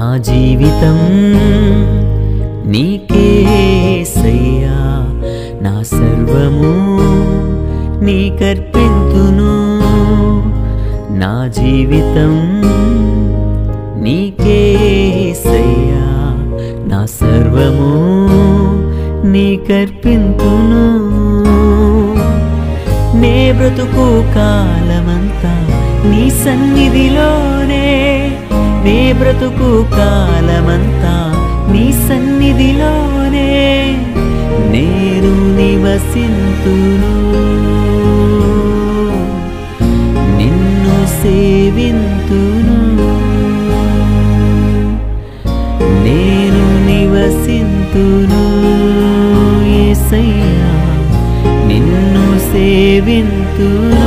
జీవితం నీకేసయ్యా నా సర్వము నీకర్పింతును నా జీవితం నీకేసయ్యా నా సర్వము నీకర్పింతును నే బ్రతుకు కాలమంతా నీ సన్నిధిలోనే నే బ్రతుకు కాలమంతా నీ సన్నిధిలోనే నేను నివసింతును నిన్ను సేవింతును నేను నివసింతును యేసయ్యా నిన్ను సేవింతును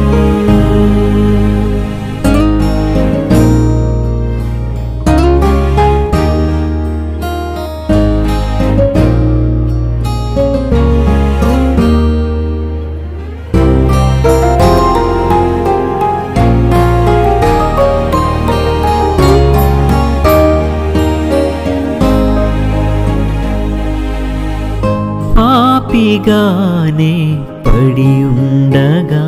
పాపిగానే పడి ఉండగా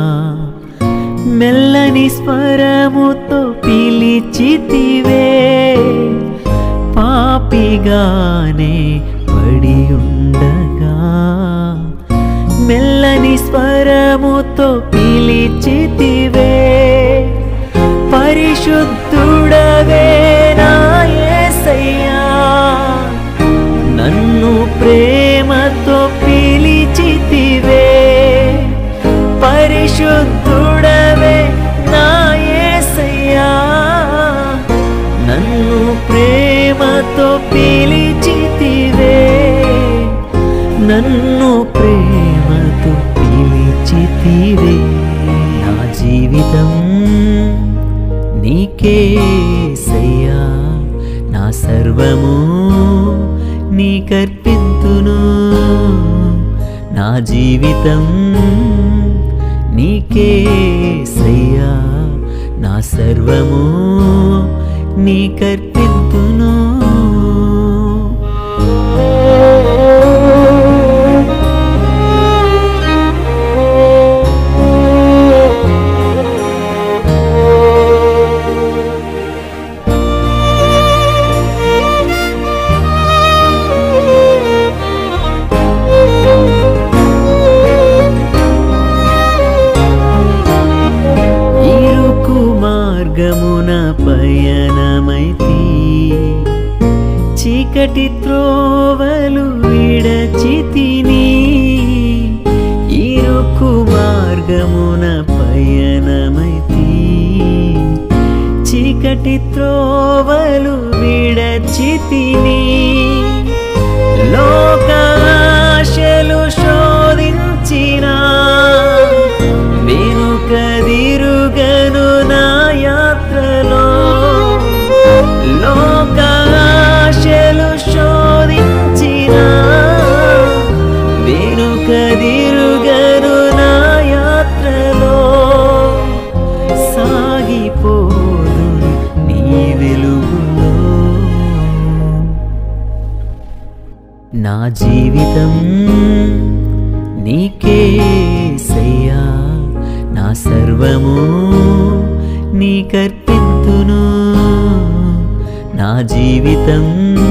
మెల్లని స్వరముతో పిలిచితివే పాపిగానే పడి ఉండగా మెల్లని స్వరముతో పిలిచితివే పరిశుద్ధుడవే నా యేసయ్యా నన్ను ప్రేమతో పిలిచితివే పరిశుద్ధుడవే నా యేసయ్యా నన్ను ప్రేమతో పిలిచితివే నన్ను ప్రేమతో పిలిచితివే నా జీవితం నీకేసయ్యా నా సర్వము నీకర్పింతును నా జీవితం నీకేసయ్యా నా సర్వము నీకర్పింతును ఇరుకు మార్గమున పయనమైతి చీకటి త్రోవలు విడచితిని ఇరుకు మార్గమున పయనమైతి చీకటి త్రోవలు విడచితిని లోకాశలు శోధించిన వెనుకదిరుగను నా యాత్రలో లోకాశలు శోధించిన వెనుకదిరుగను నా యాత్రలో సాగిపోదు నీ వెలుగులో నా జీవితం నీకేసయ్యా నా సర్వము నీకర్పింతును నా జీవితం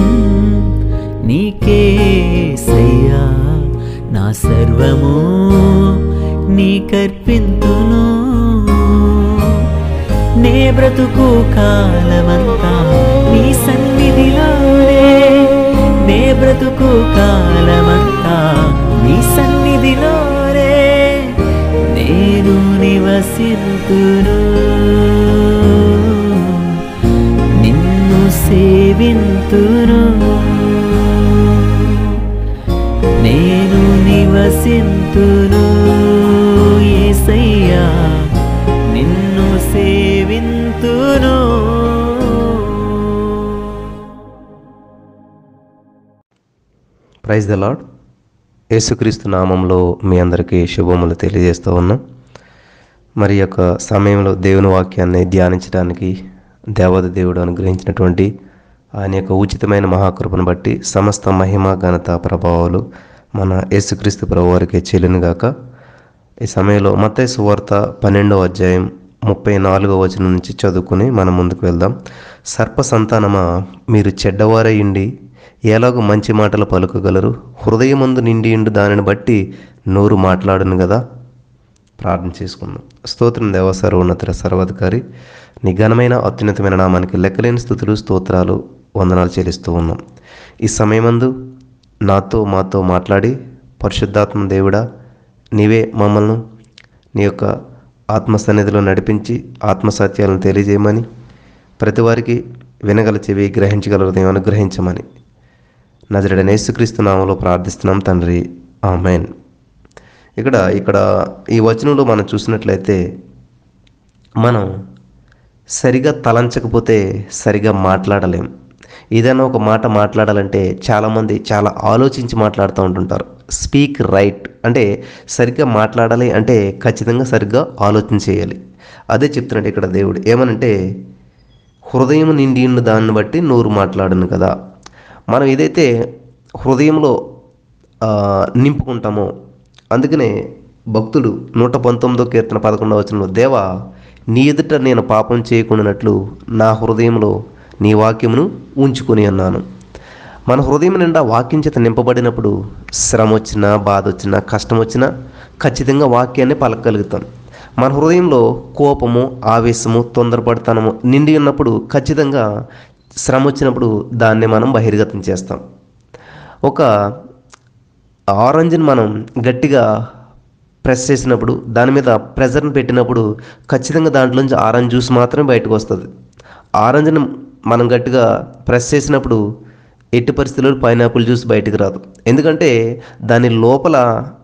నీకేసయ్యా నా సర్వము నీకర్పింతును నే బ్రతుకు కాలమంతా నీ సన్నిధిలోనే నే బ్రతుకు కాలమంతా నీ సన్నిధిలోనే నేను నివసింతును నిన్ను సేవింతును నేను నివసింతును యేసయ్యా నిన్ను సేవింతును ప్రైజ్ ద లాడ్ యేసుక్రీస్తు నామంలో మీ అందరికీ శుభములు తెలియజేస్తూ ఉన్నాం మరి ఈ యొక్క సమయంలో దేవుని వాక్యాన్ని ధ్యానించడానికి దేవత దేవుడు అనుగ్రహించినటువంటి ఆయన యొక్క ఉచితమైన మహాకృపను బట్టి సమస్త మహిమ ఘనత ప్రభావాలు మన యేసుక్రీస్తు ప్రభు వారికి చెల్లినగాక ఈ సమయంలో మత్తయి సువార్త పన్నెండవ అధ్యాయం ముప్పై నాలుగవ వచనం నుంచి చదువుకుని మనం ముందుకు వెళ్దాం సర్ప సంతానమా మీరు చెడ్డవారయ్యండి ఎలాగో మంచి మాటలు పలుకగలరు హృదయమందు నిండియుండు దానిని బట్టి నోరు మాట్లాడును కదా ప్రార్థన చేసుకుందాం స్తోత్రం దేవ సర్వోన్నత సర్వాధికారి నీ ఘనమైన అత్యున్నతమైన నామానికి లెక్కలేని స్థుతులు స్తోత్రాలు వందనాలు చెల్లిస్తూ ఉన్నాం ఈ సమయమందు నాతో మాతో మాట్లాడి పరిశుద్ధాత్మ దేవుడా నీవే మమ్మల్ని నీ యొక్క ఆత్మ సన్నిధిలో నడిపించి ఆత్మ సత్యాలను తెలియజేయమని ప్రతి వారికి వినగల చెవి గ్రహించగల హృదయం అనుగ్రహించమని నజరడ నేసుక్రీస్తు నామంలో ప్రార్థిస్తున్నాం తండ్రి ఆమెన్ ఇక్కడ ఇక్కడ ఈ వచనంలో మనం చూసినట్లయితే మనం సరిగా తలంచకపోతే సరిగా మాట్లాడలేం ఏదైనా ఒక మాట మాట్లాడాలంటే చాలామంది చాలా ఆలోచించి మాట్లాడుతూ ఉంటుంటారు స్పీక్ రైట్ అంటే సరిగ్గా మాట్లాడాలి అంటే ఖచ్చితంగా సరిగ్గా ఆలోచన చేయాలి అదే చెప్తున్నాడు ఇక్కడ దేవుడు ఏమనంటే హృదయం నిండి ఉన్న దాన్ని బట్టి నోరు మాట్లాడను కదా మనం ఏదైతే హృదయంలో ఆ, నింపుకుంటామో అందుకనే భక్తుడు నూట పంతొమ్మిదో కీర్తన పదకొండవ వచనంలో దేవా నీ ఎదుట నేను పాపం చేయకుండానట్లు నా హృదయంలో నీ వాక్యమును ఉంచుకొని అన్నాను మన హృదయం నిండా వాక్యం చేత నింపబడినప్పుడు శ్రమ వచ్చినా బాధ వచ్చినా కష్టం వచ్చినా ఖచ్చితంగా వాక్యాన్ని పలకగలుగుతాం మన హృదయంలో కోపము ఆవేశము తొందరపడతనము నిండి ఉన్నప్పుడు ఖచ్చితంగా శ్రమ వచ్చినప్పుడు దాన్ని మనం బహిర్గతం చేస్తాం ఒక ఆరెంజ్ని మనం గట్టిగా ప్రెస్ చేసినప్పుడు దాని మీద ప్రెజర్ని పెట్టినప్పుడు ఖచ్చితంగా దాంట్లోంచి ఆరెంజ్ జ్యూస్ మాత్రమే బయటకు వస్తుంది ఆరెంజ్ని మనం గట్టిగా ప్రెస్ చేసినప్పుడు ఎట్టి పరిస్థితుల్లో పైనాపిల్ జ్యూస్ బయటకు రాదు ఎందుకంటే దాని లోపల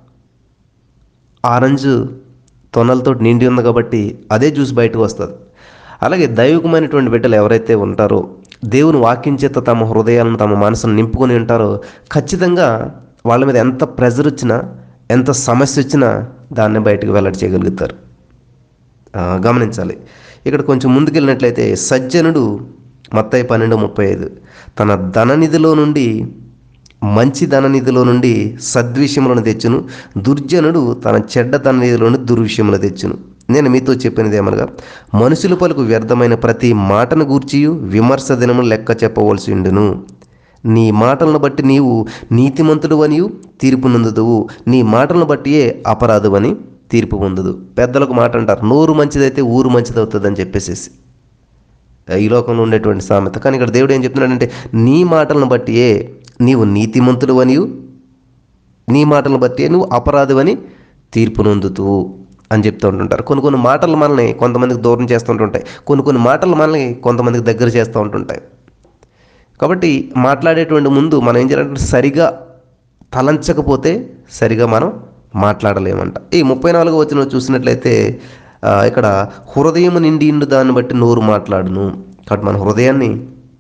ఆరెంజ్ తొనలతో నిండి ఉంది కాబట్టి అదే జ్యూస్ బయటకు వస్తుంది అలాగే దైవికమైనటువంటి బిడ్డలు ఎవరైతే ఉంటారో దేవుని వాక్యం చేత తమ హృదయాలను తమ మనసును నింపుకొని ఉంటారో ఖచ్చితంగా వాళ్ళ మీద ఎంత ప్రెజర్ వచ్చినా ఎంత సమస్య వచ్చినా దాన్ని బయటకు వెల్లడి చేయగలుగుతారు ఆ, గమనించాలి ఇక్కడ కొంచెం ముందుకెళ్ళినట్లయితే సజ్జనుడు మత్తయి పన్నెండు ముప్పై ఐదు తన ధననిధిలో నుండి మంచి ధననిధిలో నుండి సద్విషయములను తెచ్చును దుర్జనుడు తన చెడ్డ ధననిధిలో నుండి దుర్విషయములు తెచ్చును నేను మీతో చెప్పినది ఏమనగా మనుషుల పలుకు వ్యర్థమైన ప్రతి మాటను గూర్చియు విమర్శ దినము లెక్క చెప్పవలసి ఉండును నీ మాటలను బట్టి నీవు నీతిమంతుడు అనియు తీర్పు నొందుదువు నీ మాటలను బట్టియే అపరాధువని తీర్పు పొందదు పెద్దలకు మాట అంటారు నోరు మంచిదైతే ఊరు మంచిది అవుతుందని చెప్పేసేసి ఈ లోకంలో ఉండేటువంటి సామెత కానీ ఇక్కడ దేవుడు ఏం చెప్తున్నాడంటే నీ మాటలను బట్టియే నీవు నీతిమంతుడు అనియు నీ మాటలను బట్టి నువ్వు అపరాధమని తీర్పు నొందుతూ అని చెప్తూ ఉంటుంటారు కొన్ని కొన్ని మాటలు మనల్ని కొంతమందికి దూరం చేస్తూ ఉంటుంటాయి కొన్ని కొన్ని మాటలు మనల్ని కొంతమందికి దగ్గర చేస్తూ ఉంటుంటాయి కాబట్టి మాట్లాడేటువంటి ముందు మనం ఏం చేయాలంటే సరిగా తలంచకపోతే సరిగా మనం మాట్లాడలేమంట ఈ ముప్పై నాలుగో వచ్చిన చూసినట్లయితే ఆ, ఇక్కడ హృదయం నిండి ఇండు దాన్ని బట్టి నోరు మాట్లాడును కాబట్టి మన హృదయాన్ని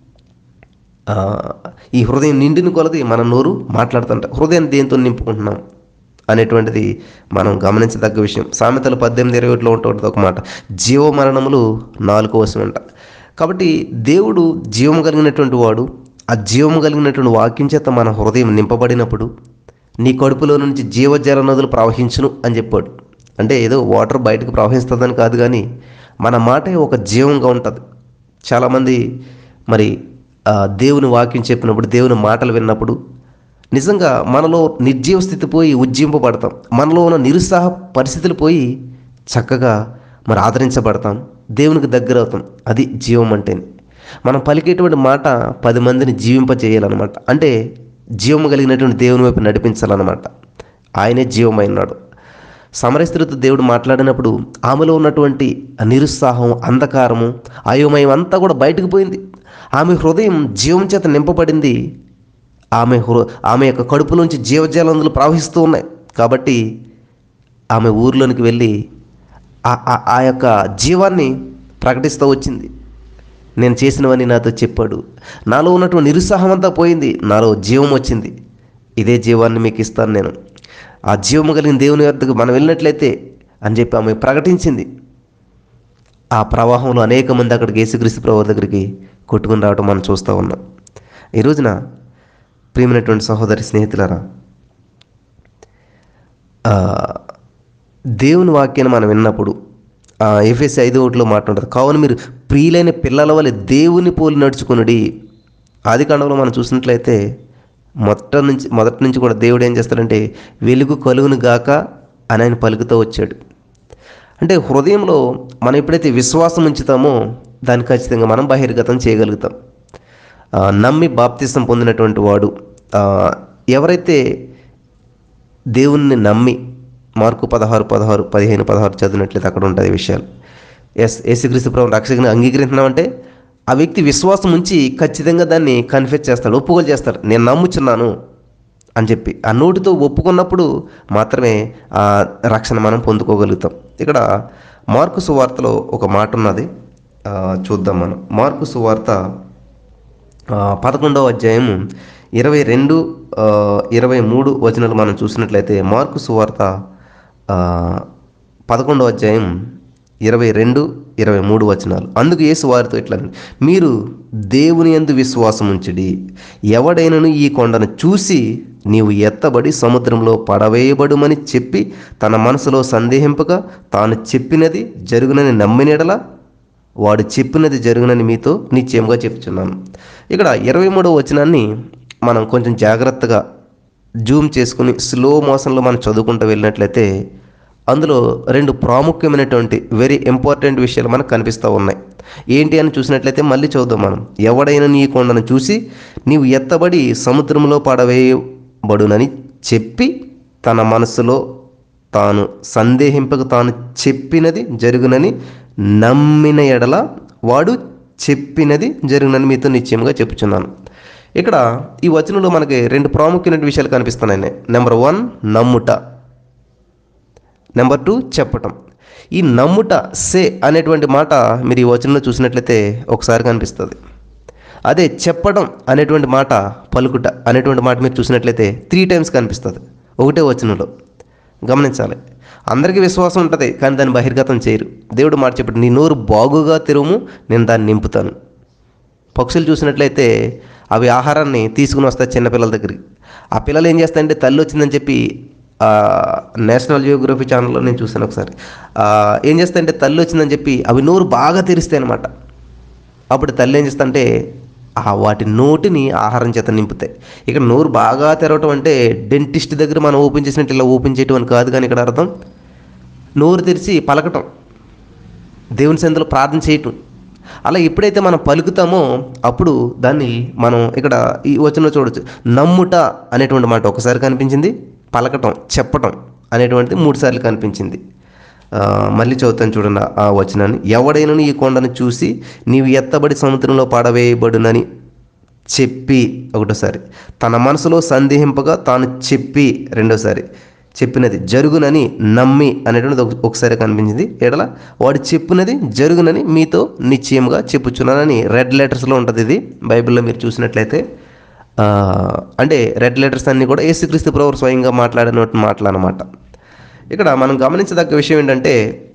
ఆ, ఈ హృదయం నిండిన కొలది మన నోరు మాట్లాడుతుంట హృదయాన్ని దేంతో నింపుకుంటున్నాం అనేటువంటిది మనం గమనించదగ్గ విషయం సామెతలు పద్దెనిమిది ఇరవై ఒకటిలో ఉంటుంది ఒక మాట జీవ మరణములు నాలుగో వశం అంట కాబట్టి దేవుడు జీవం కలిగినటువంటి వాడు ఆ జీవం కలిగినటువంటి వాక్యం చేత మన హృదయం నింపబడినప్పుడు నీ కడుపులో నుంచి జీవజల నదులు ప్రవహించును అని చెప్పాడు అంటే ఏదో వాటర్ బయటకు ప్రవహిస్తుందని కాదు కానీ మన మాటే ఒక జీవంగా ఉంటుంది చాలామంది మరి ఆ, దేవుని వాక్యం చెప్పినప్పుడు దేవుని మాటలు విన్నప్పుడు నిజంగా మనలో నిర్జీవ స్థితి పోయి ఉజ్జింపబడతాం మనలో ఉన్న నిరుత్సాహ పరిస్థితులు పోయి చక్కగా మరి ఆదరించబడతాం దేవునికి దగ్గర అవుతాం అది జీవం అంటే మనం పలికేటువంటి మాట పది మందిని జీవింపజేయాలన్నమాట అంటే జీవము కలిగినటువంటి దేవుని వైపు నడిపించాలన్నమాట ఆయనే జీవమైనాడు సమరస్త్రితో దేవుడు మాట్లాడినప్పుడు ఆమెలో ఉన్నటువంటి నిరుత్సాహం అంధకారము అయోమయం అంతా కూడా బయటకు పోయింది ఆమె హృదయం జీవం చేత నింపబడింది ఆమె హృ ఆమె యొక్క కడుపులోంచి జీవజాలందులు ప్రవహిస్తూ ఉన్నాయి కాబట్టి ఆమె ఊర్లోనికి వెళ్ళి ఆ- ఆ- ఆ యొక్క జీవాన్ని ప్రకటిస్తూ వచ్చింది నేను చేసినవని నాతో చెప్పాడు నాలో ఉన్నటువంటి నిరుత్సాహం అంతా పోయింది నాలో జీవం వచ్చింది ఇదే జీవాన్ని మీకు ఇస్తాను నేను ఆ జీవము కలిగిన దేవుని వద్దకు మనం వెళ్ళినట్లయితే అని చెప్పి ఆమె ప్రకటించింది ఆ ప్రవాహంలో అనేక మంది అక్కడికి యేసుక్రీస్తు ప్రభు దగ్గరికి కొట్టుకుని రావడం మనం చూస్తూ ఉన్నాం ఈ రోజున ప్రియమైనటువంటి సహోదరి స్నేహితులారా ఆ, దేవుని వాక్యాన్ని మనం విన్నప్పుడు ఎఫ్ఎస్ ఐదు ఒకటిలో మాట్లాడుతుంది కావున మీరు ప్రియులైన పిల్లల వల్ల దేవుని పోలి నడుచుకునుడి ఆది కాండంలో మనం చూసినట్లయితే మొదట నుంచి మొదటి నుంచి కూడా దేవుడు ఏం చేస్తాడంటే వెలుగు కలుగును గాక అని ఆయన పలుకుతూ వచ్చాడు అంటే హృదయంలో మనం ఎప్పుడైతే విశ్వాసం ఉంచుతామో దాన్ని ఖచ్చితంగా మనం బహిర్గతం చేయగలుగుతాం ఆ, నమ్మి బాప్తిసం పొందినటువంటి వాడు ఆ, ఎవరైతే దేవుణ్ణి నమ్మి మార్కు పదహారు పదహారు పదిహేను పదహారు చదివినట్లయితే అక్కడ ఉంటుంది విషయాలు ఎస్ యేసుక్రీస్తు ప్రభు రక్షకుని అంగీకరించినామంటే ఆ వ్యక్తి విశ్వాసం ఉంచి ఖచ్చితంగా దాన్ని కన్ఫెస్ చేస్తాడు ఒప్పుకోలు చేస్తాడు నేను నమ్ముచున్నాను అని చెప్పి ఆ నోటితో ఒప్పుకున్నప్పుడు మాత్రమే ఆ రక్షణ మనం పొందుకోగలుగుతాం ఇక్కడ మార్కు సువార్తలో ఒక మాట ఉన్నది ఆ, చూద్దాం మనం మార్కు సువార్త ఆ, పదకొండవ అధ్యాయము ఇరవై రెండు ఆ, ఇరవై మూడు వచనాలు మనం చూసినట్లయితే మార్కు సువార్త ఆ, పదకొండవ అధ్యాయం ఇరవై రెండు ఇరవై మూడు వచనాలు అందుకు యేసు వారితో ఇట్లా అన్నాడు, మీరు దేవుని యందు విశ్వాసం ఉంచుడి ఎవడైనను ఈ కొండను చూసి నీవు ఎత్తబడి సముద్రంలో పడవేయబడుమని చెప్పి తన మనసులో సందేహింపక తాను చెప్పినది జరుగునని నమ్మినెడలా వాడు చెప్పినది జరుగునని మీతో నిశ్చయంగా చెప్తున్నాను ఇక్కడ ఇరవై మూడవ వచనాన్ని మనం కొంచెం జాగ్రత్తగా జూమ్ చేసుకుని స్లో మోషన్లో మనం చదువుకుంటూ వెళ్ళినట్లయితే అందులో రెండు ప్రాముఖ్యమైనటువంటి వెరీ ఇంపార్టెంట్ విషయాలు మనకు కనిపిస్తూ ఉన్నాయి ఏంటి అని చూసినట్లయితే మళ్ళీ చూద్దాం మనం ఎవడైనా నీ కొండను చూసి నీవు ఎత్తబడి సముద్రంలో పడవేయబడునని చెప్పి తన మనసులో తాను సందేహింపక తాను చెప్పినది జరుగునని నమ్మిన ఎడల వాడు చెప్పినది జరుగునని మీతో నిశ్చయంగా చెప్పుచున్నాను ఇక్కడ ఈ వచనంలో మనకి రెండు ప్రాముఖ్యమైన విషయాలు కనిపిస్తున్నాయి నెంబర్ వన్ నమ్ముట నెంబర్ టూ చెప్పటం ఈ నమ్ముట సే అనేటువంటి మాట మీరు ఈ వచనంలో చూసినట్లయితే ఒకసారి కనిపిస్తుంది అదే చెప్పడం అనేటువంటి మాట పలుకుట అనేటువంటి మాట మీరు చూసినట్లయితే త్రీ టైమ్స్ కనిపిస్తుంది ఒకటే వచనంలో గమనించాలి అందరికీ విశ్వాసం ఉంటుంది కానీ దాన్ని బహిర్గతం చేయరు దేవుడు మాట చెప్పాడు నీ నోరు బాగుగా తెరువు నేను దాన్ని నింపుతాను పక్షులు చూసినట్లయితే అవి ఆహారాన్ని తీసుకుని వస్తాయి చిన్నపిల్లల దగ్గరికి ఆ పిల్లలు ఏం చేస్తాయంటే తల్లి వచ్చిందని చెప్పి ఆ, నేషనల్ జియోగ్రఫీ ఛానల్లో నేను చూశాను ఒకసారి ఆ, ఏం చేస్తాయంటే తల్లి వచ్చిందని చెప్పి అవి నోరు బాగా తెరిస్తాయి అనమాట అప్పుడు తల్లి ఏం చేస్తుందంటే ఆ వాటి నోటిని ఆహారం చేత నింపుతాయి ఇక్కడ నోరు బాగా తెరవటం అంటే డెంటిస్ట్ దగ్గర మనం ఓపెన్ చేసినట్టు ఇలా ఓపెన్ చేయటం అని కాదు కానీ ఇక్కడ అర్థం నోరు తెరిచి పలకటం దేవుని సందులో ప్రార్థన చేయటం అలా ఎప్పుడైతే మనం పలుకుతామో అప్పుడు దాన్ని మనం ఇక్కడ ఈ వచనంలో చూడొచ్చు నమ్ముట అనేటువంటి మాట ఒకసారి కనిపించింది పలకటం చెప్పటం అనేటువంటిది మూడు సార్లు కనిపించింది ఆ, మళ్ళీ చదువుతాను చూడండి ఆ వచనాన్ని ఎవడైనా ఈ కొండను చూసి నీవు ఎత్తబడి సముద్రంలో పడవేయబడునని చెప్పి ఒకటోసారి తన మనసులో సందేహింపగా తాను చెప్పి రెండోసారి చెప్పినది జరుగునని నమ్మి అనేటువంటిది ఒక- ఒకసారి కనిపించింది ఎడల వాడు చెప్పినది జరుగునని మీతో నిశ్చయంగా చెప్పుచున్నానని రెడ్ లెటర్స్లో ఉంటుంది ఇది బైబిల్లో మీరు చూసినట్లయితే ఆ, అంటే రెడ్ లెటర్స్ అన్నీ కూడా యేసుక్రీస్తు ప్రభు స్వయంగా మాట్లాడినటువంటి మాటలు అన్నమాట ఇక్కడ మనం గమనించదగ్గ విషయం ఏంటంటే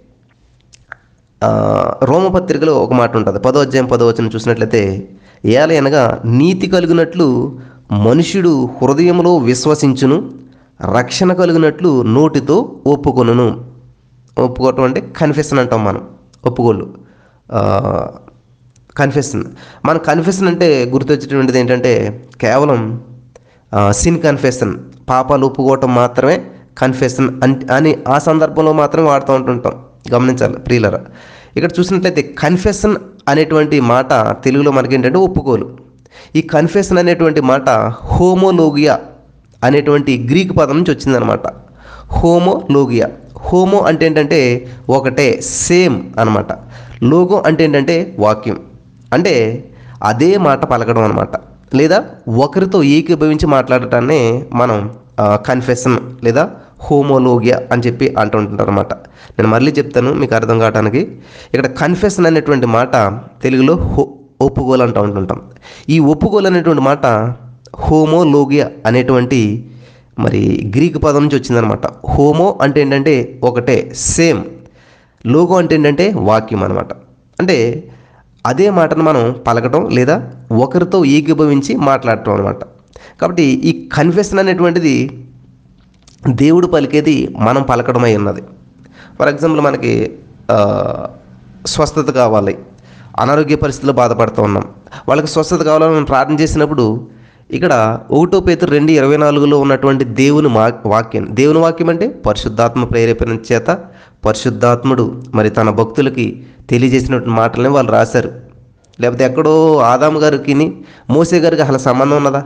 ఆ, రోమపత్రికలో ఒక మాట ఉంటుంది పదో అధ్యాయం పదో వచనం చూసినట్లయితే ఏల అనగా నీతి కలిగినట్లు మనుష్యుడు హృదయంలో విశ్వసించును రక్షణ కలిగినట్లు నోటితో ఒప్పుకొనును ఒప్పుకోవటం అంటే కన్ఫెషన్ అంటాం మనం ఒప్పుకోళ్ళు కన్ఫెషన్ మన కన్ఫెషన్ అంటే గుర్తొచ్చేటువంటిది ఏంటంటే కేవలం సిన్ కన్ఫెషన్ పాపాలు ఒప్పుకోవటం మాత్రమే కన్ఫెషన్ అంటే అని ఆ సందర్భంలో మాత్రమే వాడుతూ ఉంటుంటాం గమనించాలి ప్రియులరా ఇక్కడ చూసినట్లయితే కన్ఫెషన్ అనేటువంటి మాట తెలుగులో మనకి ఏంటంటే ఒప్పుకోలు ఈ కన్ఫెషన్ అనేటువంటి మాట హోమోలోగియా అనేటువంటి గ్రీక్ పదం నుంచి వచ్చిందనమాట హోమోలోగియా హోమో అంటే ఏంటంటే ఒకటే సేమ్ అన్నమాట లోగో అంటే ఏంటంటే వాక్యం అంటే అదే మాట పలకడం అనమాట లేదా ఒకరితో ఏకీభవించి మాట్లాడటాన్ని మనం కన్ఫెషన్ లేదా హోమోలోగియా అని చెప్పి అంటుంటారు అనమాట నేను మళ్ళీ చెప్తాను మీకు అర్థం కావడానికి ఇక్కడ కన్ఫెషన్ అనేటువంటి మాట తెలుగులో హో ఒప్పుకోలు అంటూ ఉంటుంటాం ఈ ఒప్పుకోలు అనేటువంటి మాట హోమోలోగియా అనేటువంటి మరి గ్రీక్ పదం నుంచి వచ్చిందనమాట హోమో అంటే ఏంటంటే ఒకటే సేమ్ లోగో అంటే ఏంటంటే వాక్యం అనమాట అంటే అదే మాటను మనం పలకటం లేదా ఒకరితో ఏకీభవించి మాట్లాడటం అనమాట కాబట్టి ఈ కన్ఫెషన్ అనేటువంటిది దేవుడు పలికేది మనం పలకడమై ఉన్నది ఫర్ ఎగ్జాంపుల్ మనకి ఆ, స్వస్థత కావాలి అనారోగ్య పరిస్థితుల్లో బాధపడుతూ ఉన్నాం వాళ్ళకి స్వస్థత కావాలని మనం ప్రార్థన చేసినప్పుడు ఇక్కడ ఒకటో పేతురు రెండు ఇరవై నాలుగులో ఉన్నటువంటి దేవుని మా వాక్యం దేవుని వాక్యం అంటే పరిశుద్ధాత్మ ప్రేరేపణ చేత పరిశుద్ధాత్ముడు మరి తన భక్తులకి తెలియజేసినటువంటి మాటలనే వాళ్ళు రాశారు లేకపోతే ఎక్కడో ఆదాము గారికి మోసే గారికి అసలు సంబంధం ఉన్నదా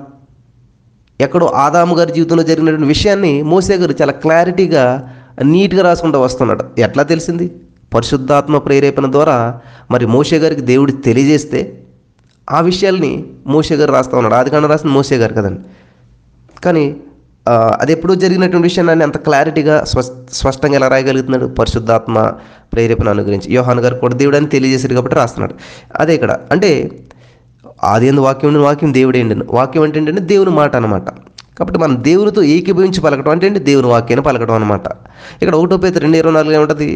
ఎక్కడో ఆదాము గారి జీవితంలో జరిగినటువంటి విషయాన్ని మోసే గారు చాలా క్లారిటీగా నీట్గా రాసుకుంటూ వస్తున్నాడు ఎట్లా తెలిసింది పరిశుద్ధాత్మ ప్రేరేపణ ద్వారా మరి మోసే గారికి దేవుడు తెలియజేస్తే ఆ విషయాల్ని మోసే గారు రాస్తూ ఉన్నాడు ఆది కాండం రాసిన మోసే గారు కదండి కానీ ఆ, అది ఎప్పుడో జరిగినటువంటి విషయాన్ని అంత క్లారిటీగా స్పష్ స్పష్టంగా ఎలా రాయగలుగుతున్నాడు పరిశుద్ధాత్మ ప్రేరేపణ అనుగురించి యోహాన్ గారు కూడా దేవుడు అని తెలియజేశారు కాబట్టి రాస్తున్నాడు అదే ఇక్కడ అంటే ఆది వాక్యం ఉండిన వాక్యం దేవుడే ఉండిన వాక్యం అంటే ఏంటంటే దేవుని మాట అనమాట కాబట్టి మనం దేవునితో ఏకీభవించి పలకడం అంటే ఏంటి దేవుని వాక్యాన్ని పలకడం అనమాట ఇక్కడ ఒకటో పేద రెండు ఇరవై నాలుగు ఏముంటుంది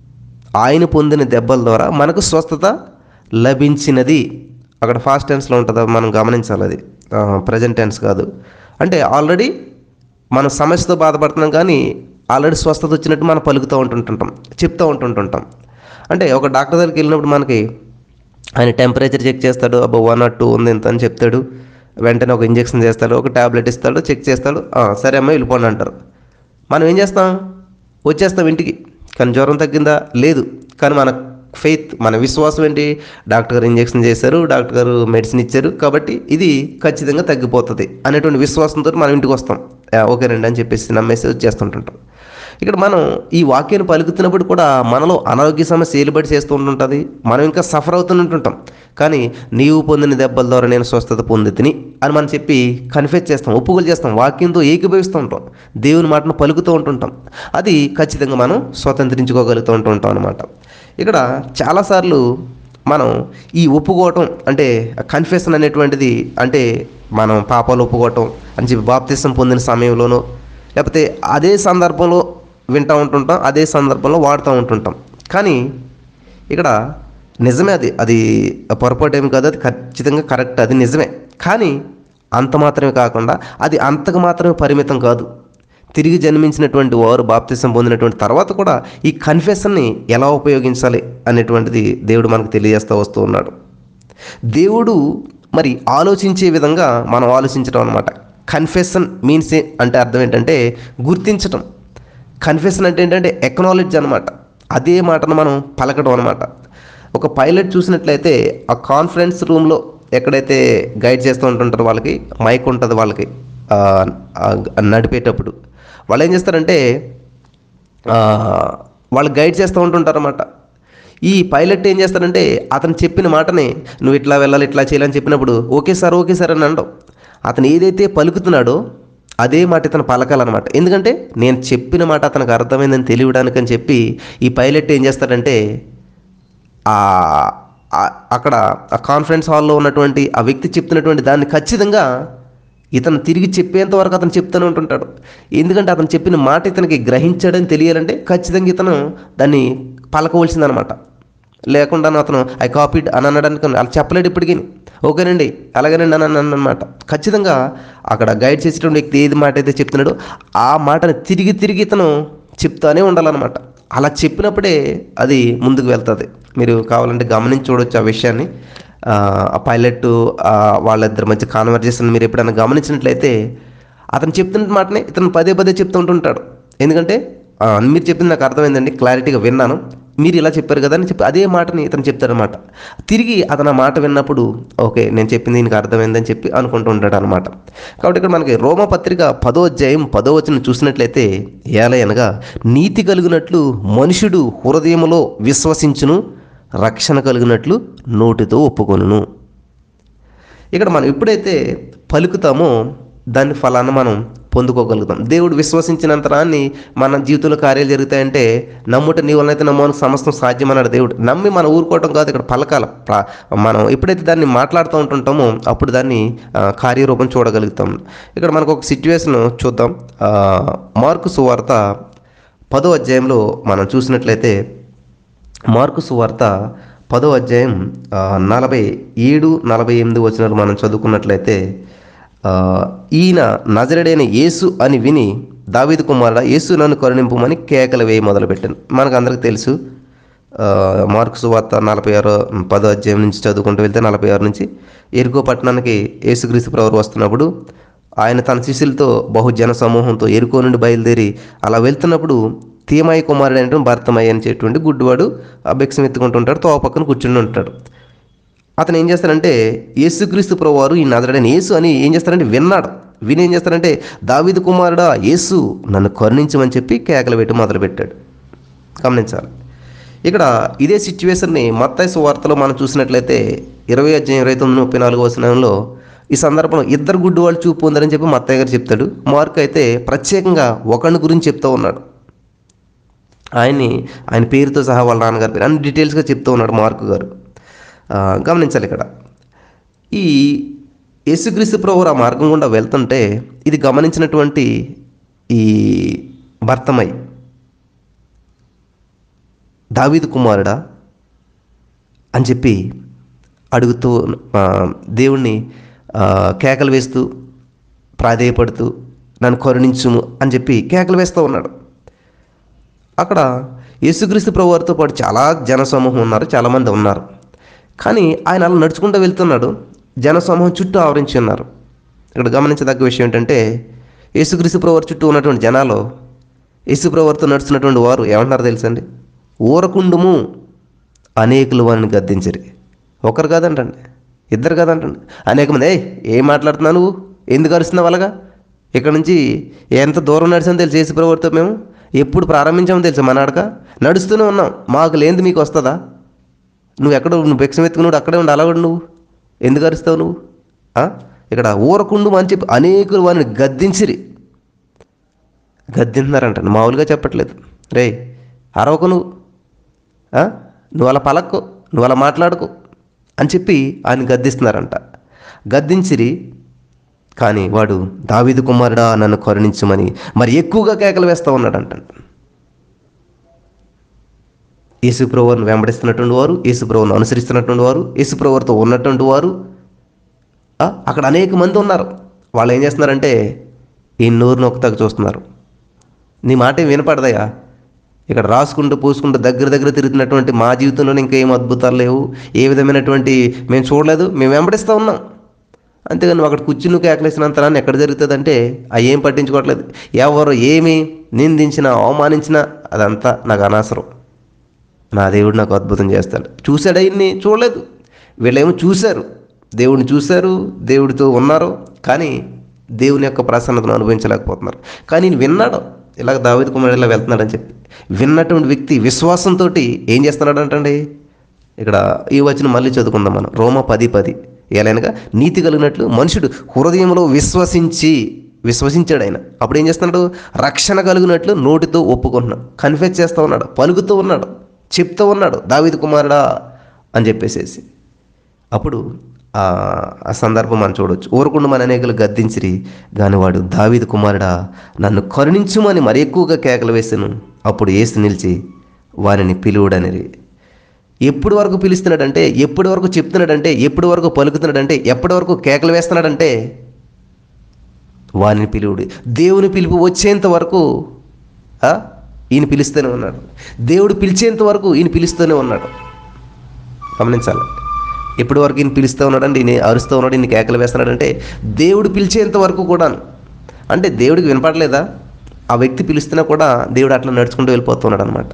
ఆయన పొందిన దెబ్బల ద్వారా మనకు స్వస్థత లభించినది అక్కడ ఫాస్ట్ టెన్స్లో ఉంటుందా మనం గమనించాలి అది ప్రజెంట్ టెన్స్ కాదు అంటే ఆల్రెడీ మనం సమస్యతో బాధపడుతున్నాం కానీ ఆల్రెడీ స్వస్థత వచ్చినట్టు మనం పలుకుతూ ఉంటుంటుంటాం చెప్తూ ఉంటుంటుంటాం అంటే ఒక డాక్టర్ దగ్గరికి వెళ్ళినప్పుడు మనకి ఆయన టెంపరేచర్ చెక్ చేస్తాడు అబ్బా వన్ నాట్ టూ ఉంది ఇంత అని చెప్తాడు వెంటనే ఒక ఇంజెక్షన్ చేస్తాడు ఒక ట్యాబ్లెట్ ఇస్తాడు చెక్ చేస్తాడు "ఆ, సరే అమ్మ వెళ్ళిపోండి అంటారు మనం ఏం చేస్తాం వచ్చేస్తాం ఇంటికి కానీ జ్వరం తగ్గిందా లేదు కానీ మన ఫెయిత్ మన విశ్వాసం ఏంటి డాక్టర్ గారు ఇంజెక్షన్ చేశారు డాక్టర్ గారు మెడిసిన్ ఇచ్చారు కాబట్టి ఇది ఖచ్చితంగా తగ్గిపోతుంది అనేటువంటి విశ్వాసంతో మనం ఇంటికి వస్తాం "ఆ, ఓకే రండి అని చెప్పేసి నమ్మేసి వచ్చేస్తుంటుంటాం ఇక్కడ మనం ఈ వాక్యాన్ని పలుకుతున్నప్పుడు కూడా మనలో అనారోగ్య సమస్య ఏలుబడి చేస్తూ ఉంటుంటుంది మనం ఇంకా సఫర్ అవుతుంటుంటాం కానీ నీవు పొందిన దెబ్బల ద్వారా నేను స్వస్థత పొందితిని అని మనం చెప్పి కన్ఫెస్ చేస్తాం ఒప్పుకోలు చేస్తాం వాక్యంతో ఏకీభవిస్తూ ఉంటాం దేవుని మాటను పలుకుతూ ఉంటుంటాం అది ఖచ్చితంగా మనం స్వతంత్రించుకోగలుగుతూ ఉంటుంటాం అనమాట ఇక్కడ చాలాసార్లు మనం ఈ ఒప్పుకోవటం అంటే కన్ఫెషన్ అనేటువంటిది అంటే మనం పాపాలు ఒప్పుకోవటం అని చెప్పి బాప్తిసం పొందిన సమయంలోనో లేకపోతే అదే సందర్భంలో వింటూ ఉంటుంటాం అదే సందర్భంలో వాడుతూ ఉంటుంటాం కానీ ఇక్కడ నిజమే అది అది పొరపాటు ఏమి కాదు అది ఖచ్చితంగా కరెక్ట్ అది నిజమే కానీ అంత మాత్రమే కాకుండా అది అంతకు మాత్రమే పరిమితం కాదు తిరిగి జన్మించినటువంటి వారు బాప్తిసం పొందినటువంటి తర్వాత కూడా ఈ కన్ఫెషన్ని ఎలా ఉపయోగించాలి అనేటువంటిది దేవుడు మనకు తెలియజేస్తూ వస్తూ ఉన్నాడు దేవుడు మరి ఆలోచించే విధంగా మనం ఆలోచించడం అనమాట కన్ఫెషన్ మీన్స్ అంటే అర్థం ఏంటంటే గుర్తించటం కన్ఫెషన్ అంటే ఏంటంటే ఎక్నాలెడ్జ్ అనమాట అదే మాటను మనం పలకడం అనమాట ఒక పైలట్ చూసినట్లయితే ఆ కాన్ఫరెన్స్ రూమ్లో ఎక్కడైతే గైడ్ చేస్తూ ఉంటుంటారో వాళ్ళకి మైక్ ఉంటుంది వాళ్ళకి ఆ, ఆ, నడిపేటప్పుడు వాళ్ళు ఏం చేస్తారంటే ఆ, వాళ్ళు గైడ్ చేస్తూ ఉంటుంటారన్నమాట ఈ పైలట్ ఏం చేస్తాడంటే అతను చెప్పిన మాటని నువ్వు ఇట్లా వెళ్ళాలి ఇట్లా చేయాలని చెప్పినప్పుడు ఓకే సార్ ఓకే సార్ అని అనడం అతను ఏదైతే పలుకుతున్నాడో అదే మాట ఇతను పలకాలన్నమాట ఎందుకంటే నేను చెప్పిన మాట అతనికి అర్థమైందని తెలియడానికి అని చెప్పి ఈ పైలట్ ఏం చేస్తాడంటే ఆ- ఆ- అక్కడ ఆ కాన్ఫరెన్స్ హాల్లో ఉన్నటువంటి ఆ వ్యక్తి చెప్తున్నటువంటి దాన్ని ఖచ్చితంగా ఇతను తిరిగి చెప్పేంత వరకు అతను చెప్తూనే ఉంటుంటాడు ఎందుకంటే అతను చెప్పిన మాట ఇతనికి గ్రహించాడని తెలియాలంటే ఖచ్చితంగా ఇతను దాన్ని పలకవలసిందనమాట లేకుండా అతను ఐ కాపీడ్ అని అనడానికి అలా చెప్పలేడు ఇప్పటికీ ఓకేనండి అలాగేనండి అని అన్నాను అనమాట ఖచ్చితంగా అక్కడ గైడ్ చేసేటువంటి వ్యక్తి ఏది మాట అయితే చెప్తున్నాడో ఆ మాటని తిరిగి తిరిగి ఇతను చెప్తానే ఉండాలన్నమాట అలా చెప్పినప్పుడే అది ముందుకు వెళ్తుంది మీరు కావాలంటే గమనించి చూడొచ్చు ఆ విషయాన్ని ఆ, ఆ పైలట్ వాళ్ళిద్దరి మధ్య కాన్వర్జేషన్ మీరు ఎప్పుడైనా గమనించినట్లయితే అతను చెప్తున్న మాటనే ఇతను పదే పదే చెప్తూ ఉంటుంటాడు ఎందుకంటే "ఆ, మీరు చెప్పింది నాకు అర్థమైందండి క్లారిటీగా విన్నాను మీరు ఇలా చెప్పారు కదా అని చెప్పి అదే మాటని ఇతను చెప్తాడనమాట తిరిగి అతను ఆ మాట విన్నప్పుడు ఓకే నేను చెప్పింది దీనికి అర్థమైందని చెప్పి అనుకుంటూ ఉంటాడు అనమాట కాబట్టి ఇక్కడ మనకి రోమపత్రిక పదో అధ్యాయం పదో వచనం చూసినట్లయితే ఏలయనగా నీతి కలిగినట్లు మనుషుడు హృదయములో విశ్వసించును రక్షణ కలిగినట్లు నోటితో ఒప్పుకొనును ఇక్కడ మనం ఎప్పుడైతే పలుకుతామో దాని ఫలాన్ని మనం పొందుకోగలుగుతాం దేవుడు విశ్వసించినంత రాన్ని మన జీవితంలో కార్యాలు జరుగుతాయంటే నమ్ముట నీ వలనైతే నమ్మడానికి సమస్తం సాధ్యమన్నాడు దేవుడు నమ్మి మనం ఊరుకోవటం కాదు ఇక్కడ పలకాల ప్ర- మనం ఎప్పుడైతే దాన్ని మాట్లాడుతూ ఉంటుంటామో అప్పుడు దాన్ని ఆ, కార్యరూపం చూడగలుగుతాం ఇక్కడ మనకు ఒక సిచ్యువేషన్ చూద్దాం ఆ, మార్కు సువార్త పదో అధ్యాయంలో మనం చూసినట్లయితే మార్కు సువార్త పదో అధ్యాయం ఆ, నలభై ఏడు నలభై ఎనిమిది వచనాలు మనం చదువుకున్నట్లయితే ఆ, ఈయన నజరడైన యేసు అని విని దావీదు కుమారుడ యేసు నన్ను కరుణింపుమని కేకలు వేయి మొదలుపెట్టాను మనకు అందరికీ తెలుసు ఆ, మార్కు సువార్త నలభై ఆరో పదో అధ్యాయం నుంచి చదువుకుంటూ వెళ్తే నలభై ఆరు నుంచి ఎరుకో పట్టణానికి యేసుక్రీస్తు ప్రవరు వస్తున్నప్పుడు ఆయన తన శిష్యులతో బహుజన సమూహంతో ఎరుకో నుండి బయలుదేరి అలా వెళ్తున్నప్పుడు తీమాయి కుమారుడు అంటే భర్తమయ్య అనేటువంటి గుడ్డివాడు ఆ భిక్షం ఎత్తుకుంటుంటాడు తో పక్కన కూర్చుని ఉంటాడు అతను ఏం చేస్తాడంటే యేసుక్రీస్తు ప్రభువారు ఈ నజరడని యేసు అని ఏం చేస్తాడంటే విన్నాడు విని ఏం చేస్తాడంటే దావీదు కుమారుడా యేసు నన్ను కరుణించమని చెప్పి కేకలు పెట్టి మొదలుపెట్టాడు గమనించాలి ఇక్కడ ఇదే సిచ్యువేషన్ని మత్తాయి సువార్తలో మనం చూసినట్లయితే ఇరవై అధ్యాయం ఇరవై తొమ్మిది ముప్పై నాలుగు వచనంలో ఈ సందర్భంలో ఇద్దరు గుడ్డు వాళ్ళు చూపు ఉందని చెప్పి మత్తయ్య గారు చెప్తాడు మార్క్ అయితే ప్రత్యేకంగా ఒకరిని గురించి చెప్తూ ఉన్నాడు ఆయన్ని ఆయన పేరుతో సహా వాళ్ళ నాన్నగారి పేరు అన్ని డీటెయిల్స్గా చెప్తూ ఉన్నాడు మార్కు గారు ఆ, గమనించాలి ఇక్కడ ఈ యేసుక్రీస్తు ప్రభు ఆ మార్గం గుండా వెళ్తుంటే ఇది గమనించినటువంటి ఈ భర్తమై దావీదు కుమారుడా అని చెప్పి అడుగుతూ ఆ, దేవుణ్ణి ఆ, కేకలు వేస్తూ ప్రాధేయపడుతూ నన్ను కరుణించుము అని చెప్పి కేకలు వేస్తూ ఉన్నాడు అక్కడ యేసుక్రీస్తు ప్రభువారితో పాటు చాలా జనసమూహం ఉన్నారు చాలామంది ఉన్నారు కానీ ఆయన అలా నడుచుకుంటూ వెళ్తున్నాడు జనసమూహం చుట్టూ ఆవరించి ఉన్నారు ఇక్కడ గమనించదగ్గ విషయం ఏంటంటే యేసుక్రీస్తు ప్రభువారి చుట్టూ ఉన్నటువంటి జనాలు యేసు ప్రభువారితో నడుస్తున్నటువంటి వారు ఏమంటారు తెలుసండి ఊరకుండుము అనేకులు వారిని గద్దించరు ఒకరు కాదంటండి ఇద్దరు కాదంటండి అనేక మంది ఏయ్ ఏం మాట్లాడుతున్నావు నువ్వు ఎందుకు అరుస్తున్నావు అలాగా ఇక్కడ నుంచి ఎంత దూరం నడిచామో తెలుసు యేసు ప్రభువారితో మేము ఎప్పుడు ప్రారంభించామో తెలుసు మన అడక నడుస్తూనే ఉన్నాం మాకు లేనిది మీకు వస్తుందా నువ్వు ఎక్కడ నువ్వు భిక్షం ఎత్తుకున్నాడు అక్కడే ఉండి అలా ఉండు నువ్వు ఎందుకు అరుస్తావు నువ్వు ఆ? ఇక్కడ ఊరకుండు అని చెప్పి అనేకులు వారిని గద్దించిరి గద్దింటున్నారంట మామూలుగా చెప్పట్లేదు రే అరవకు నువ్వు ఆ? నువ్వు అలా పలక్కు నువ్వు అలా మాట్లాడుకో అని చెప్పి ఆయన గద్దిస్తున్నారంట గద్దించిరి కానీ వాడు దావీదు కుమారుడా నన్ను కరుణించమని మరి ఎక్కువగా కేకలు వేస్తూ ఉన్నాడంట యేసుప్రభువుని వెంబడిస్తున్నటువంటి వారు యేసుప్రభువుని అనుసరిస్తున్నటువంటి వారు యేసుప్రభువుతో ఉన్నటువంటి వారు ఆ, అక్కడ అనేక మంది ఉన్నారు వాళ్ళు ఏం చేస్తున్నారంటే ఈ నోరు నొక్కుతాకు చూస్తున్నారు నీ మాట ఏం వినపడదయా ఇక్కడ రాసుకుంటూ పూసుకుంటూ దగ్గర దగ్గర తిరుగుతున్నటువంటి మా జీవితంలో ఇంకేం అద్భుతాలు లేవు ఏ విధమైనటువంటి మేము చూడలేదు మేము వెంబడిస్తూ ఉన్నాం అంతేగాని నువ్వు అక్కడ కూర్చుని నువ్వు కేకలేసినంత ఎక్కడ జరుగుతుందంటే అవి ఏం పట్టించుకోవట్లేదు ఎవరు ఏమి నిందించినా అవమానించినా అదంతా నాకు అనవసరం నా దేవుడు నాకు అద్భుతం చేస్తాడు చూశాడు ఆయన్ని చూడలేదు వీళ్ళేమో చూశారు దేవుడిని చూశారు దేవుడితో ఉన్నారు కానీ దేవుని యొక్క ప్రసన్నతను అనుభవించలేకపోతున్నారు కానీ ఈయన విన్నాడు ఇలాగ దావేది కుమారుడు ఇలా వెళ్తున్నాడని చెప్పి విన్నటువంటి వ్యక్తి విశ్వాసంతో ఏం చేస్తున్నాడు అంటండి ఇక్కడ ఈ వచ్చిన మళ్ళీ చదువుకుందాం మనం రోమ పది పది ఎలానగా నీతి కలిగినట్లు మనుషుడు హృదయంలో విశ్వసించి విశ్వసించాడు ఆయన అప్పుడు ఏం చేస్తున్నాడు రక్షణ కలిగినట్లు నోటితో ఒప్పుకుంటున్నాడు కన్ఫెస్ చేస్తూ ఉన్నాడు పలుకుతూ ఉన్నాడు చెప్తూ ఉన్నాడు దావీదు కుమారుడా అని చెప్పేసేసి అప్పుడు ఆ ఆ సందర్భం మనం చూడవచ్చు ఊరకుండా మన అనేకలు గద్దించిరి గాని వాడు దావీదు కుమారుడా నన్ను కరుణించుమని మరి ఎక్కువగా కేకలు వేసాను అప్పుడు ఏసు నిలిచి వారిని పిలువుడనిరి ఎప్పటి వరకు పిలుస్తున్నాడంటే ఎప్పటి వరకు చెప్తున్నాడంటే ఎప్పటి వరకు పలుకుతున్నాడంటే ఎప్పటి వరకు కేకలు వేస్తున్నాడంటే వారిని పిలువుడు దేవుని పిలుపు వచ్చేంత వరకు ఆ, ఈయన పిలుస్తూనే ఉన్నాడు దేవుడు పిలిచేంత వరకు ఈయన పిలుస్తూనే ఉన్నాడు గమనించాలి ఎప్పటి వరకు ఈయన పిలుస్తూ ఉన్నాడంటే ఈయన అరుస్తూ ఉన్నాడు ఈయన కేకలు వేస్తున్నాడంటే దేవుడు పిలిచేంత వరకు కూడా అంటే దేవుడికి వినపడలేదా ఆ వ్యక్తి పిలుస్తున్నా కూడా దేవుడు అట్లా నడుచుకుంటూ వెళ్ళిపోతున్నాడు అనమాట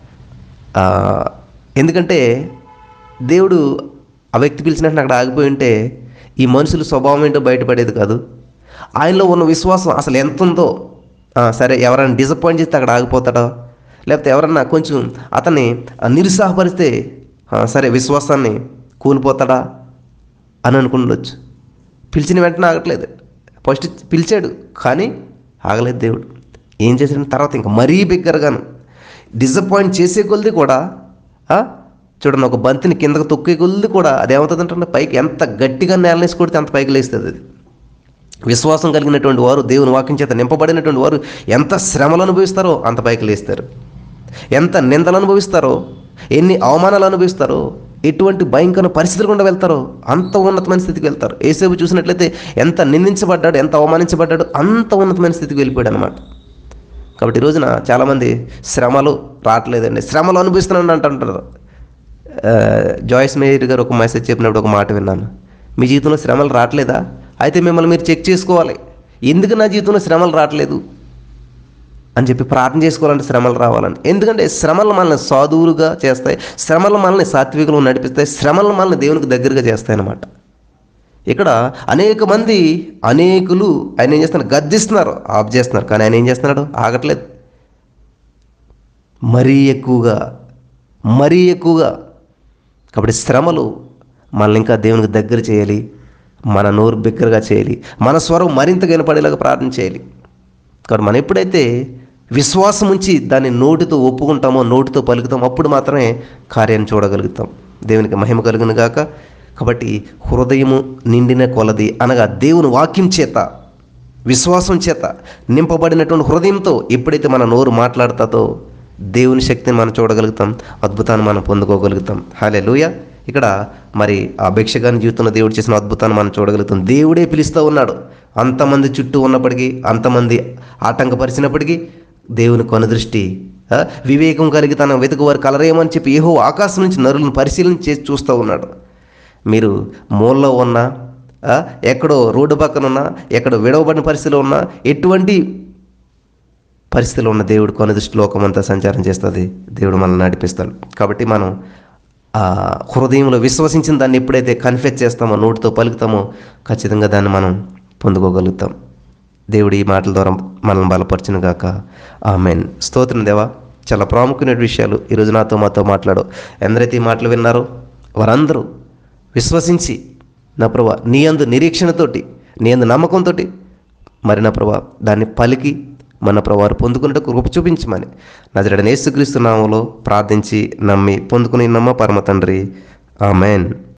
ఎందుకంటే దేవుడు ఆ వ్యక్తి పిలిచినట్టు అక్కడ ఆగిపోయి ఉంటే ఈ మనుషుల స్వభావం ఏంటో బయటపడేది కాదు ఆయనలో ఉన్న విశ్వాసం అసలు ఎంత ఉందో ఆ, సరే ఎవరైనా డిసప్పాయింట్ చేస్తే అక్కడ ఆగిపోతాడా లేకపోతే ఎవరన్నా కొంచెం అతన్ని ఆ, నిరుత్సాహపరిస్తే ఆ, సరే విశ్వాసాన్ని కూలిపోతాడా అని అనుకుండొచ్చు పిలిచిన వెంటనే ఆగట్లేదు ఫస్ట్ పిలిచాడు కానీ ఆగలేదు దేవుడు ఏం చేసిన తర్వాత ఇంకా మరీ బిగ్గరగాను డిసప్పాయింట్ చేసే కొలది కూడా ఆ, చూడండి ఒక బంతిని కిందకు తొక్కే కొలది కూడా అదేమవుతుంది అంటే పైకి ఎంత గట్టిగా నేలనేసి కొడితే అంత పైకి లేస్తుంది అది విశ్వాసం కలిగినటువంటి వారు దేవుని వాక్యం చేత నింపబడినటువంటి వారు ఎంత శ్రమలు అనుభవిస్తారో అంత పైకి లేస్తారు ఎంత నిందలు అనుభవిస్తారో ఎన్ని అవమానాలు అనుభవిస్తారో ఎటువంటి భయంకర పరిస్థితులు గుండా వెళ్తారో అంత ఉన్నతమైన స్థితికి వెళ్తారు ఏసేపు చూసినట్లయితే ఎంత నిందించబడ్డాడు ఎంత అవమానించబడ్డాడు అంత ఉన్నతమైన స్థితికి వెళ్ళిపోయాడు అనమాట కాబట్టి ఈ రోజున చాలామంది శ్రమలు రావట్లేదండి శ్రమలు అనుభవిస్తున్నాను అంటుంటారు ఆ, జాయిస్ మేయర్ గారు ఒక మెసేజ్ చెప్పినప్పుడు ఒక మాట విన్నాను మీ జీవితంలో శ్రమలు రావట్లేదా అయితే మిమ్మల్ని మీరు చెక్ చేసుకోవాలి ఎందుకు నా జీవితంలో శ్రమలు రావట్లేదు అని చెప్పి ప్రార్థన చేసుకోవాలంటే శ్రమలు రావాలని ఎందుకంటే శ్రమలు మనల్ని సాధువులుగా చేస్తాయి శ్రమలు మనల్ని సాత్వికులు నడిపిస్తాయి శ్రమలు మనల్ని దేవునికి దగ్గరగా చేస్తాయి అన్నమాట ఇక్కడ అనేక మంది అనేకులు ఆయన ఏం చేస్తున్నారు గద్దిస్తున్నారు ఆఫ్ చేస్తున్నారు కానీ ఆయన ఏం చేస్తున్నాడు ఆగట్లేదు మరీ ఎక్కువగా మరీ ఎక్కువగా కాబట్టి శ్రమలు మనల్ని ఇంకా దేవునికి దగ్గర చేయాలి మన నోరు బిగ్గరగా చేయాలి మన స్వరం మరింత వినపడేలాగా ప్రార్థన చేయాలి కాబట్టి మనం ఎప్పుడైతే విశ్వాసం ఉంచి దాన్ని నోటితో ఒప్పుకుంటామో నోటితో పలుకుతామో అప్పుడు మాత్రమే కార్యాన్ని చూడగలుగుతాం దేవునికి మహిమ కలుగును గాక కాబట్టి హృదయము నిండిన కొలది అనగా దేవుని వాక్యం చేత విశ్వాసం చేత నింపబడినటువంటి హృదయంతో ఎప్పుడైతే మన నోరు మాట్లాడుతుందో దేవుని శక్తిని మనం చూడగలుగుతాం అద్భుతాన్ని మనం పొందుకోగలుగుతాం హాలే ఇక్కడ మరి ఆ భిక్షగాని జీవితంలో దేవుడు చేసిన అద్భుతాన్ని మనం చూడగలుగుతాం దేవుడే పిలుస్తూ ఉన్నాడు అంతమంది చుట్టూ ఉన్నప్పటికీ అంతమంది ఆటంకపరిచినప్పటికీ దేవుని కొనదృష్టి ఆ, వివేకం కలిగి తన వెతుకు వారు కలరేమని చెప్పి ఏహో ఆకాశం నుంచి నరులను పరిశీలన చేసి చూస్తూ ఉన్నాడు మీరు మూలలో ఉన్నా ఆ, ఎక్కడో రోడ్డు పక్కన ఉన్నా ఎక్కడో విడవబడిన పరిస్థితిలో ఉన్నా ఎటువంటి పరిస్థితిలో ఉన్న దేవుడు కొన్ని దృష్టి లోకమంతా సంచారం చేస్తుంది దేవుడు మనల్ని నడిపిస్తాడు కాబట్టి మనం ఆ హృదయంలో విశ్వసించిన దాన్ని ఎప్పుడైతే కన్ఫెస్ చేస్తామో నోటితో పలుకుతామో ఖచ్చితంగా దాన్ని మనం పొందుకోగలుగుతాం దేవుడు ఈ మాటల ద్వారా మనల్ని బలపరచును గాక ఆమెన్ స్తోత్రం దేవా చాలా ప్రాముఖ్యమైన విషయాలు ఈరోజు నాతో మాతో మాట్లాడు ఎందరైతే ఈ మాటలు విన్నారో వారందరూ విశ్వసించి నా ప్రభా నీ అందు నిరీక్షణతోటి నీ అందు నమ్మకంతో మరి నా ప్రభా దాన్ని పలికి మన ప్రభావారు పొందుకున్నట్టు కృప చూపించమని నజరడని యేసుక్రీస్తు నామంలో ప్రార్థించి నమ్మి పొందుకుని నమ్మ పరమ తండ్రి ఆమెన్